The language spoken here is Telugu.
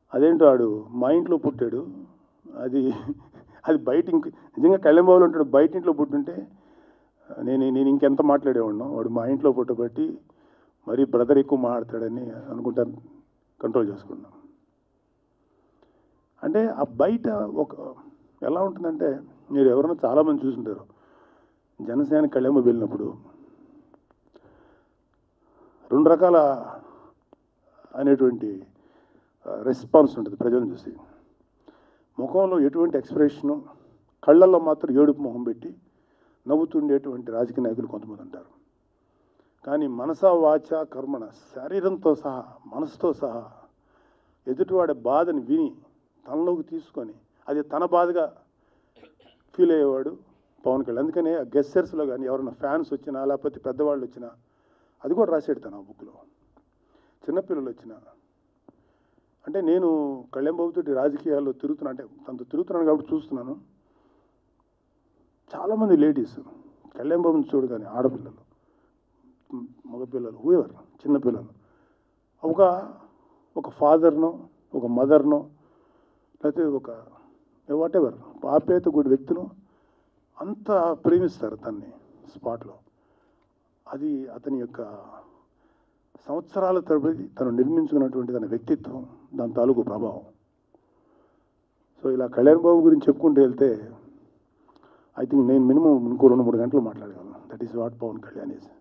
అదేంటో ఆడు మా ఇంట్లో పుట్టాడు అది అది బయట ఇంక నిజంగా కళ్యాణబాబులో ఉంటాడు బయట ఇంట్లో పుట్టుంటే నేను నేను ఇంకెంత మాట్లాడేవాడిను వాడు మా ఇంట్లో పుట్టబట్టి మరీ బ్రదర్ ఎక్కువ మాట్లాడతాడని అనుకుంటాను కంట్రోల్ చేసుకున్నాం అంటే ఆ బయట ఒక ఎలా ఉంటుందంటే మీరు ఎవరైనా చాలామంది చూసుంటారు జనసేన కళ్యాణ వెళ్ళినప్పుడు రెండు రకాల అనేటువంటి రెస్పాన్స్ ఉంటుంది ప్రజలను చూసి ముఖంలో ఎటువంటి ఎక్స్ప్రెషను కళ్ళల్లో మాత్రం ఏడుపు మొహం పెట్టి నవ్వుతుండేటువంటి రాజకీయ నాయకులు కొంతమంది ఉంటారు కానీ మనస వాచ కర్మణ శరీరంతో సహా మనసుతో సహా ఎదుటివాడి బాధని విని తనలోకి తీసుకొని అది తన బాధగా ఫీల్ అయ్యేవాడు పవన్ కళ్యాణ్ అందుకనే ఆ గెస్సర్స్లో కానీ ఎవరైనా ఫ్యాన్స్ వచ్చినా లేకపోతే పెద్దవాళ్ళు వచ్చినా అది కూడా రాసాడు తను ఆ బుక్లో చిన్నపిల్లలు వచ్చినా అంటే నేను కళ్యాణ్ బాబుతోటి రాజకీయాల్లో తిరుగుతున్నా అంటే తనతో తిరుగుతున్నాను కాబట్టి చూస్తున్నాను చాలామంది లేడీస్ కళ్యాణ్ బాబుని చూడగానే ఆడపిల్లలు మ్, మగపిల్లలు హూఎవర్ చిన్నపిల్లలు ఒక ఒక ఫాదర్నో ఒక మదర్నో లేకపోతే ఒక వాట్ ఎవర్ ఆప్యాయత గుడి వ్యక్తిను అంత ప్రేమిస్తారు తన్ని స్పాట్లో అది అతని యొక్క సంవత్సరాల తరబడి తను నిర్మించుకున్నటువంటి తన వ్యక్తిత్వం దాని తాలూకు ప్రభావం సో ఇలా కళ్యాణ్ బాబు గురించి చెప్పుకుంటూ వెళ్తే ఐ థింక్ నేను మినిమం ఇంకో రెండు మూడు గంటలు మాట్లాడగలను that is what Pawan Kalyan is